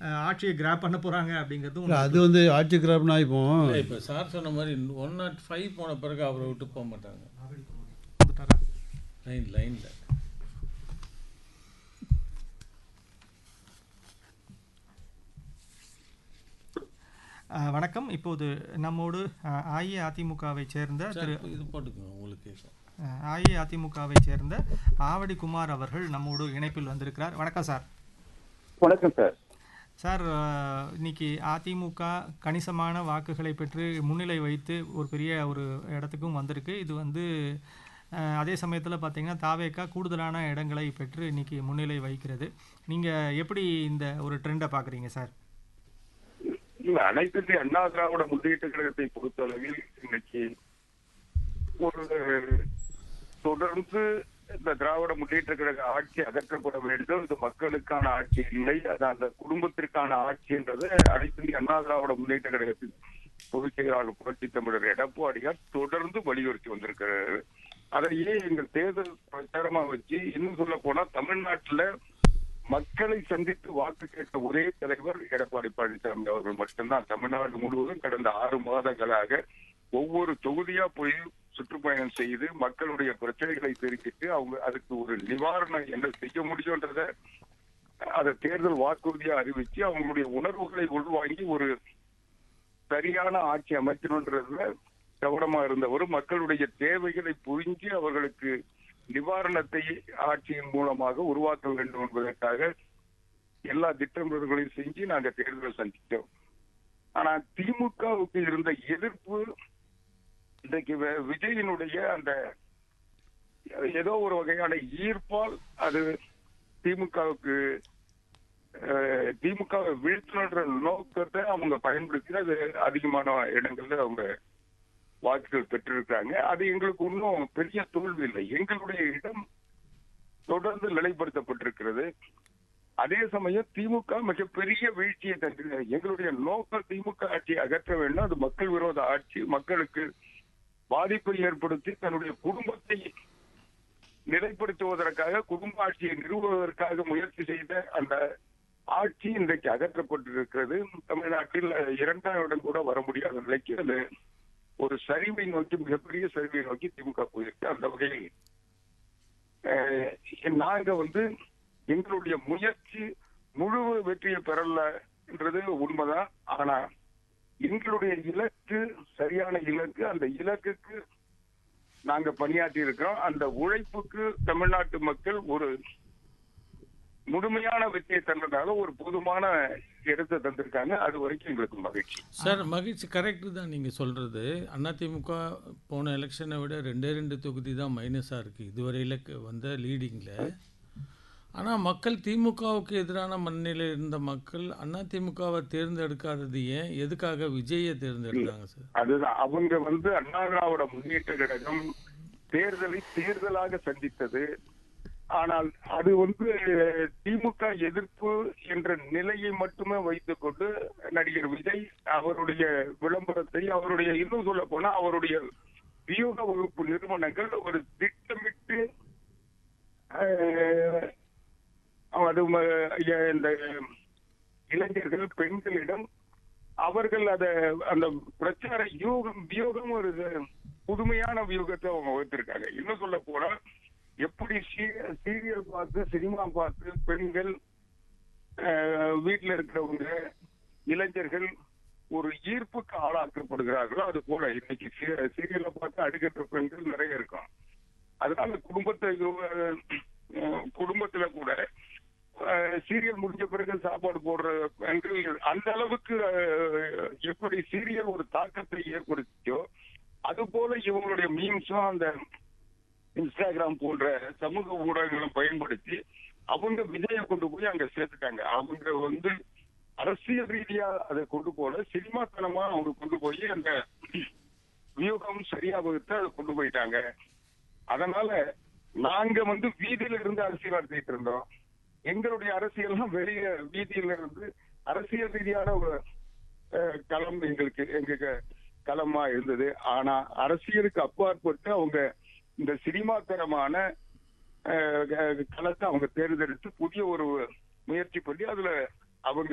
அஹ், ஆட்சியை கிராப் பண்ண போறாங்க அப்படிங்கிறதும் இல்லை அது வந்து ஆட்சி கிராப்னா இப்போ இல்லை இப்போ சார் சொன்ன மாதிரி ஒன் நாட் ஃபைவ் போன பிறகு அவரை விட்டு போக மாட்டாங்க வந்துட்டாரா லைன் லைனில் அஹ், வணக்கம் இப்போது நம்மோடு அஹ், அஇஅதிமுகவை சேர்ந்த திரு சார் இது போட்டுக்கோங்க உங்களுக்கு கேட்கும் அஹ், அஇஅதிமுகவை சேர்ந்த ஆவடி குமார் அவர்கள் நம்மோடு இணைப்பில் வந்திருக்கிறார் வணக்கம் சார் வணக்கம் சார் சார் அஹ், இன்னைக்கு அதிமுக கணிசமான வாக்குகளை பெற்று முன்னிலை வைத்து ஒரு பெரிய ஒரு இடத்துக்கும் வந்திருக்கு இது வந்து அஹ், அதே சமயத்தில் பார்த்தீங்கன்னா தாவேக்கா கூடுதலான இடங்களை பெற்று இன்னைக்கு முன்னிலை வைக்கிறது நீங்கள் எப்படி இந்த ஒரு ட்ரெண்டை பார்க்குறீங்க சார் இல்ல அனைத்து இந்திய அண்ணா திராவிட முன்னேற்ற கழகத்தை பொறுத்தளவில் இன்னைக்கு ஒரு தொடர்ந்து இந்த திராவிட முன்னேற்ற கழக ஆட்சி அகற்றப்பட வேண்டும் இது மக்களுக்கான ஆட்சி இல்லை அது அந்த குடும்பத்திற்கான ஆட்சி என்றதை அனைத்து இந்திய அண்ணா திராவிட முன்னேற்ற கழகத்தின் பொதுச் செயலாளர் புரட்சி தமிழர் எடப்பாடியார் தொடர்ந்து வலியுறுத்தி வந்திருக்கிறார் அதையே எங்கள் தேர்தல் பிரச்சாரமா வச்சு இன்னும் சொல்ல போனா தமிழ்நாட்டுல மக்களை சந்தித்து வாக்கு கேட்ட ஒரே தலைவர் எடப்பாடி பழனிசாமி அவர்கள் மட்டும்தான் தமிழ்நாடு முழுவதும் கடந்த ஆறு மாதங்களாக ஒவ்வொரு தொகுதியா போய் சுற்றுப்பயணம் செய்து மக்களுடைய பிரச்சனைகளை தெரிவித்து அவங்க அதுக்கு ஒரு நிவாரணம் என்ன செய்ய முடியும்ன்றத அதை தேர்தல் வாக்குறுதியா அறிவிச்சு அவங்களுடைய உணர்வுகளை உள்வாங்கி ஒரு சரியான ஆட்சி அமைக்கணுன்றதுல கவனமா இருந்தவர் மக்களுடைய தேவைகளை புரிஞ்சு அவர்களுக்கு நிவாரணத்தை ஆட்சியின் மூலமாக உருவாக்க வேண்டும் என்பதற்காக எல்லா திட்டமிடல்களையும் செஞ்சு நாங்க தேர்தலை சந்தித்தோம் ஆனா திமுகவுக்கு இருந்த எதிர்ப்பு இன்றைக்கு வி- விஜயினுடைய அந்த ஏதோ ஒரு வகையான ஈர்ப்பால் அது திமுகவுக்கு அஹ், திமுகவை வீழ்த்தணுன்ற நோக்கத்தை அவங்க பயன்படுத்தி அது அதிகமான இடங்கள்ல அவங்க வாக்குகள் பெற்றிருக்காங்க அது எங்களுக்கு இன்னும் பெரிய தோல்வி இல்லை எங்களுடைய இடம் தொடர்ந்து நிலைப்படுத்தப்பட்டிருக்கிறது அதே சமயம் திமுக மிகப்பெரிய வீழ்ச்சியை தந்து எங்களுடைய நோக்கம் திமுக ஆட்சியை அகற்ற வேண்டும் அது மக்கள் விரோத ஆட்சி மக்களுக்கு பாதிப்பை ஏற்படுத்தி தன்னுடைய குடும்பத்தை நிலைப்படுத்துவதற்காக குடும்ப ஆட்சியை நிறுவுவதற்காக முயற்சி செய்த அந்த ஆட்சி இன்றைக்கு அகற்றப்பட்டிருக்கிறது தமிழ்நாட்டில் இரண்டாம் இடம் கூட வர முடியாத நிலைக்கு அது ஒரு சரிவை நோக்கி மிகப்பெரிய சரிவை நோக்கி திமுக போயிருக்கு அந்த வகையில் அஹ், நாங்க வந்து எங்களுடைய முயற்சி முழு வெற்றியை பெறலன்றது உண்மைதான் ஆனா எங்களுடைய இலக்கு சரியான இலக்கு அந்த இலக்குக்கு நாங்க பணியாற்றி இருக்கிறோம் அந்த உழைப்புக்கு தமிழ்நாட்டு மக்கள் ஒரு முழுமையான வெற்றியை தந்ததால ஒரு போதுமான இடத்தை தந்திருக்காங்க அது வரைக்கும் எங்களுக்கு மகிழ்ச்சி சார் மகிழ்ச்சி கரெக்டு தான் நீங்கள் சொல்கிறது அதிமுக போன எலெக்ஷனை விட ரெண்டே ரெண்டு தொகுதி தான் மைனஸாக இருக்குது இதுவரையில் வந்த லீடிங்கில் ஆனால் மக்கள் திமுகவுக்கு எதிரான மண்ணில் இருந்த மக்கள் அதிமுகவை தேர்ந்தெடுக்காதது ஏன் எதுக்காக விஜயை தேர்ந்தெடுத்தாங்க சார் அதுதான் அவங்க வந்து அண்ணா திராவிட முன்னேற்ற கழகம் தேர்தலை தேர்தலாக சந்தித்தது ஆனால் அது வந்து திமுக எதிர்ப்பு என்ற நிலையை மட்டுமே வைத்துக் கொண்டு நடிகர் விஜய் அவருடைய விளம்பரத்தை அவருடைய இன்னும் சொல்ல போனா அவருடைய வியூக வகுப்பு நிறுவனங்கள் ஒரு திட்டமிட்டு அஹ், அது ம- இந்த இளைஞர்கள் பெண்களிடம் அவர்கள் அத அந்த பிரச்சார யூகம் வியூகம் ஒரு புதுமையான வியூகத்தை அவங்க வகுத்திருக்காங்க இன்னும் சொல்ல போனா எப்படி சீ- சீரியல் பார்த்து சினிமா பார்த்து பெண்கள் அஹ், வீட்டுல இருக்கிறவங்க இளைஞர்கள் ஒரு ஈர்ப்புக்கு ஆளாக்கப்படுகிறார்களோ அது போல இன்னைக்கு சீ- சீரியலை பார்த்து அடுக்கற்ற பெண்கள் நிறைய இருக்கும் அதனால குடும்பத்தை அஹ், குடும்பத்துல கூட அஹ், சீரியல் முடிஞ்ச பிறகு சாப்பாடு போடுற பெண்கள் அந்த அளவுக்கு அஹ், எப்படி சீரியல் ஒரு தாக்கத்தை ஏற்படுத்தியோ அது போல இவங்களுடைய மீம்ஸும் அந்த இன்ஸ்டாகிராம் போன்ற சமூக ஊடகங்களும் பயன்படுத்தி அவங்க விஜய கொண்டு போய் அங்க சேர்த்துட்டாங்க அவங்க வந்து அரசியல் ரீதியா அதை கொண்டு போல சினிமாத்தனமா அவங்க கொண்டு போய் அந்த வியூகம் சரியா வகுத்து அதை கொண்டு போயிட்டாங்க அதனால நாங்க வந்து வீதியில இருந்து அரசியல் நடத்திட்டு இருந்தோம் எங்களுடைய அரசியல்லாம் வெளிய வீதியில இருந்து அரசியல் ரீதியான ஒரு அஹ், களம் எங்களுக்கு எங்க களமா இருந்தது ஆனா அரசியலுக்கு அப்பாற்பட்டு அவங்க இந்த சினிமாத்தனமான அஹ், களத்தை அவங்க தேர்ந்தெடுத்து புதிய ஒரு முயற்சி பண்ணி அதுல அவங்க